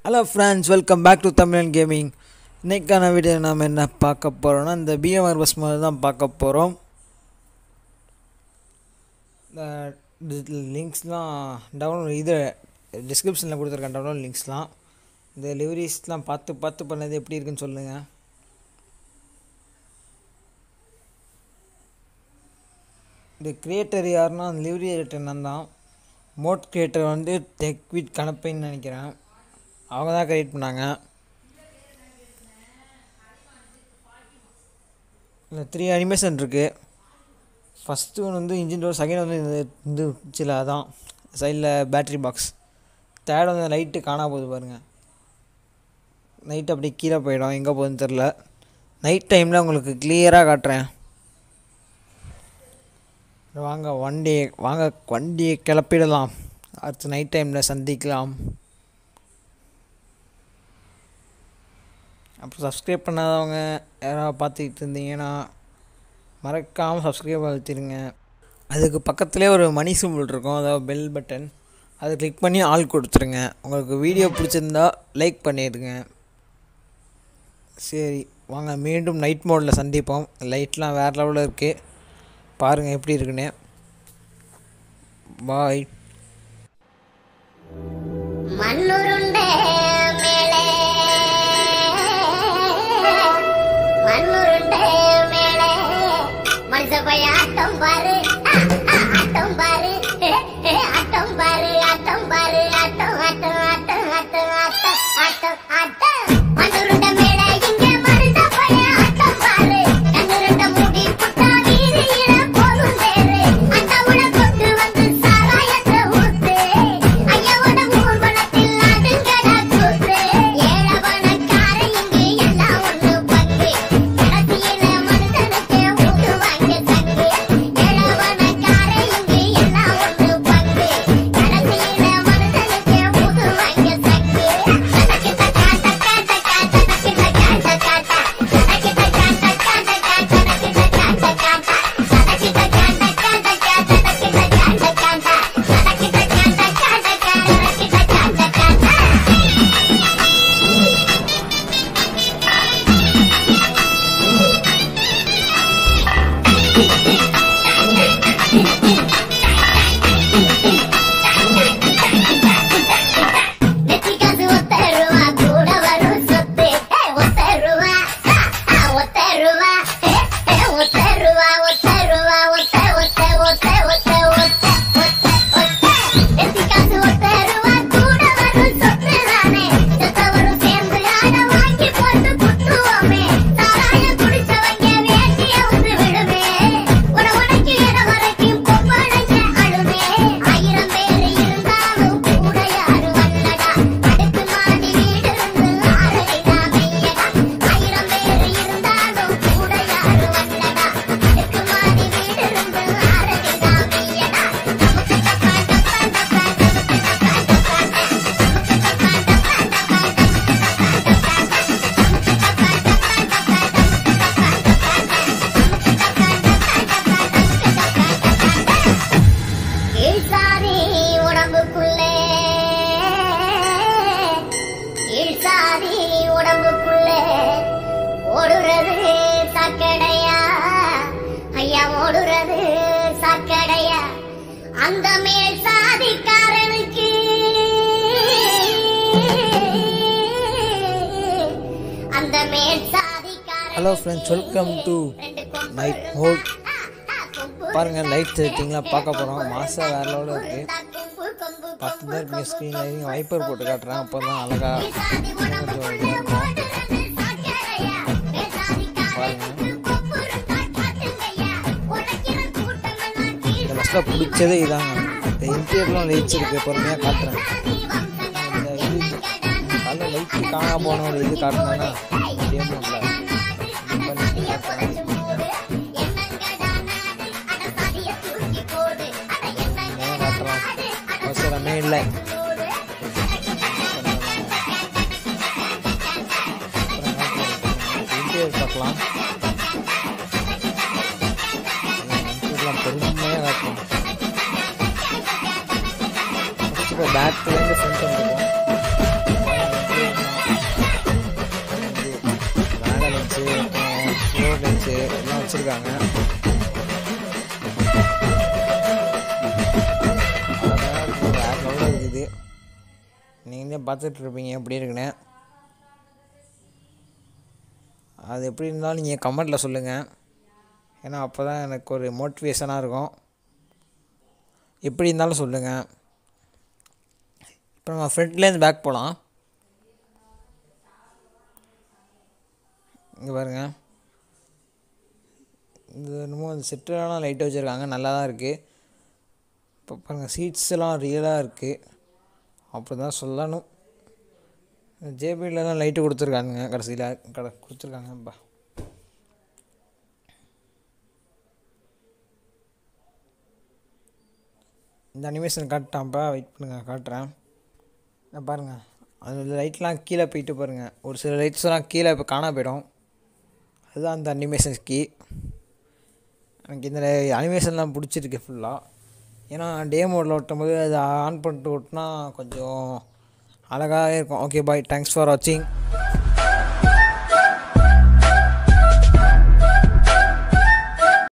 hello friends welcome back to Tamizhan gaming இன்னைக்கான video நாம் என்ன பார்க்க போகிறோம்னா இந்த பிஎம்ஆர் பஸ் மாதிரி தான் பார்க்க போகிறோம் இந்த லிங்க்ஸ்லாம் டவுன்லோட் இது டிஸ்கிரிப்ஷனில் கொடுத்துருக்கேன் டவுன்லோட் லிங்க்ஸ்லாம் இந்த லிவரிஸ்லாம் பார்த்து பார்த்து பண்ணது எப்படி இருக்குன்னு சொல்லுங்கள் இந்த கிரியேட்டர் யாருன்னா அந்த லிவரி எடிட்டர் நான் தான் மோட் கிரியேட்டர் வந்து டெக்விட் கணப்பைன்னு நினைக்கிறேன் அவங்க தான் கிரியேட் பண்ணாங்க இல்லை த்ரீ அனிமேஷன் இருக்குது ஃபஸ்ட்டு ஒன்று வந்து இன்ஜின் டோர் செகண்ட் வந்து இந்த இது சில அதான் சைடில் பேட்ரி பாக்ஸ் தேர்ட் வந்து லைட்டு காணா போகுது பாருங்கள் நைட் அப்படி கீழே போயிடும் எங்கே போகுதுன்னு தெரில நைட் டைமில் உங்களுக்கு கிளியராக காட்டுறேன் வாங்க வண்டியை வாங்க வண்டியை கிளப்பிடலாம் அடுத்து நைட் டைமில் சந்திக்கலாம் அப்புறம் சப்ஸ்கிரைப் பண்ணாதவங்க யாராவது பார்த்துக்கிட்டு இருந்தீங்கன்னா மறக்காமல் சப்ஸ்கிரைப் அழுத்திடுங்க அதுக்கு பக்கத்துலேயே ஒரு மணி சிம்பிள் இருக்கும் அதாவது பெல் பட்டன் அதை கிளிக் பண்ணி ஆள் கொடுத்துருங்க உங்களுக்கு வீடியோ பிடிச்சிருந்தா லைக் பண்ணிடுங்க சரி வாங்க மீண்டும் நைட் மோடில் சந்திப்போம் லைட்லாம் வேறு லெவலில் இருக்குது பாருங்கள் எப்படி இருக்குன்னு பாய் மண்ணுருண்டே மேலே மண்ணுருண்டே மேலே மனுஷபை ஆட்டம் பாரு ஆ, ஆ, ஆட்டம் பாரு ஏ, ஏ, ஆட்டம் பாரு ஆட்டம் பாரு ஆட்டம் ஆட்டம் ஆட்டம் ஆட்டம் ஆட்டம் ஆட்டம் ஆட்டம் மண்ணுருண்ட மேலே இங்க மனுஷபை ஆட்டம் பாரு கண்ணுருண்ட மூடி புட்டா வீதியில போகும் தேரு அண்டவுட கொண்டு வந்து சாராயத்தை ஊத்து ஐயாவோட ஊர்வலத்தில் அடுங்கடா கூத்து ஏழவனக்கார இங்கு எல்லாம் ஒண்ணு பங்கு கடைசியில மனுஷனுக்கு ஊத்துவாங்க சங்கு ஏழவனக்கார இங்கு எல்லாம் ஒண்ணு பங்கு கடைசியில மனுஷனுக்கு ஊத்துவாங்க சங்கு தனக்கு தக்கா தக்கா தக்கா தனக்கு தக்கா தக்கா தக்கா தனக்கு தக்கா தக்கா தக்கா தனக்கு தக்கா தக்கா தக்கா தனக்கு தக்கா தக்கா தக்கா தனக்கு தக்கா தக்கா தக்கா தனக்கு தக்கா தக்கா தக்கா தனக்கு தக்கா தக்கா தக்கா நெத்திக்காசு ஒத்த ரூபா கூட வரும் சொத்து ஏ, ஒத்த ரூபா ஆ, ஆ, ஒத்த ரூபா ஏ, ஏ, ஒத்த ரூபா ஒத்த ரூபா ஒத்த ஒத்த ஒத்த ஒத்த ஒத்த ஒத்த ஒத்த நெத்திக்காசு ஒத்த ரூபா கூட வரும் சொத்து தானே செத்தவரும் சேர்ந்து ஆட வாங்கி போட்டு குத்துவோமே சாராயம் குடிச்சவங்க வேட்டிய வந்து விடுமே உட உனக்கு இடம் வரைக்கும் பொம்பளைங்க அழுமே ஆயிரம் பேர் இருந்தாலும் கூட யாரும் வரலடா அடுக்கு மாடி வீடு இருந்து ஆறடிடா மெய்யடா ஆயிரம் பேர் இருந்தாலும் கூட யாரும் வரலடா அடுக்கு மாடி வீடு இருந்து ஆறடிடா மெய்யடா நமக்கு தப்பா தப்பா தப்பா நமக்கு தப்பா தப்பா கீழ்சாதி உடம்புக்குள்ளே கீழ்சாதி உடம்புக்குள்ளே ஓடுறது சாக்கடையா ஐயா ஓடுறது சாக்கடையா அந்த மேல் சாதிக்காரனுக்கு அந்த மேல் சாதிக்காரன் hello friends welcome to night mode பாருங்கள் லைட் செட்டிங்லாம் பார்க்க போகிறோம் மாதம் வேறு லெவலில் இருக்குது பத்து தான் இருப்பீங்க ஸ்க்ரீனில் நீங்கள் வைப்பர் போட்டு காட்டுறேன் அப்போ தான் அழகாக கொஞ்சம் இதாக இருக்கும் இந்த பஸ்ஸில் பிடிச்சதே இதாங்க இந்த இன்டீரியர்லாம் லைட்ஸ் இருக்குது பொறுமையாக காட்டுறேன் இந்த இது காலைல லைட்டு காணாம போன ஒரு இது காட்டினேன்னா கேமில் இது பண்ணி காட்டுறேன் என்ன காட்டுறேன் அவசரமே இல்லை இன்டீரியர் பார்க்கலாம் இன்டீரியர்லாம் பொறுமையாக காட்டலாம் ஃபஸ்ட்டு பேக்லேருந்து ஃப்ரண்ட் வந்துருக்கோம் லென்ஸு ஸ்லோ லென்ஸு எல்லாம் வச்சுருக்காங்க வேறு லெவலில் இருக்குது நீங்கள் பார்த்துட்டு இருப்பீங்க எப்படி இருக்குன்னு அது எப்படி இருந்தாலும் நீங்கள் கமெண்ட்டில் சொல்லுங்கள் ஏன்னா அப்போ தான் எனக்கு ஒரு மோட்டிவேஷனாக இருக்கும் எப்படி இருந்தாலும் சொல்லுங்கள் இப்போ நம்ம ஃப்ரண்ட்லேருந்து பேக் போகலாம் இங்கே பாருங்க இது என்னமோ அந்த செட்டெல்லாம் லைட் வச்சுருக்காங்க நல்லா தான் இருக்குது இப்போ பாருங்கள் சீட்ஸ் எல்லாம் ரியலாக இருக்குது அப்படி தான் சொல்லணும் ஜேபிலலாம் லைட்டு கொடுத்துருக்காங்க கடைசியில் கடை கொடுத்துருக்காங்கப்பா இந்த அனிமேஷன் காட்டாம்ப்பா வெயிட் பண்ணுங்கள் காட்டுறேன் நான் பாருங்கள் அது லைட்லாம் கீழே போயிட்டு பாருங்கள் ஒரு சில லைட்ஸ்லாம் கீழே இப்போ காணா போயிடும் அதுதான் அந்த அனிமேஷன் கீ எனக்கு இந்த அனிமேஷன்லாம் பிடிச்சிருக்கு ஃபுல்லாக ஏன்னா டே மோடில் ஓட்டும்போது அதை ஆன் பண்ணிட்டு ஓட்டினா கொஞ்சம் அழகாகவே இருக்கும் ஓகே பாய் தேங்க்ஸ் ஃபார் வாட்சிங்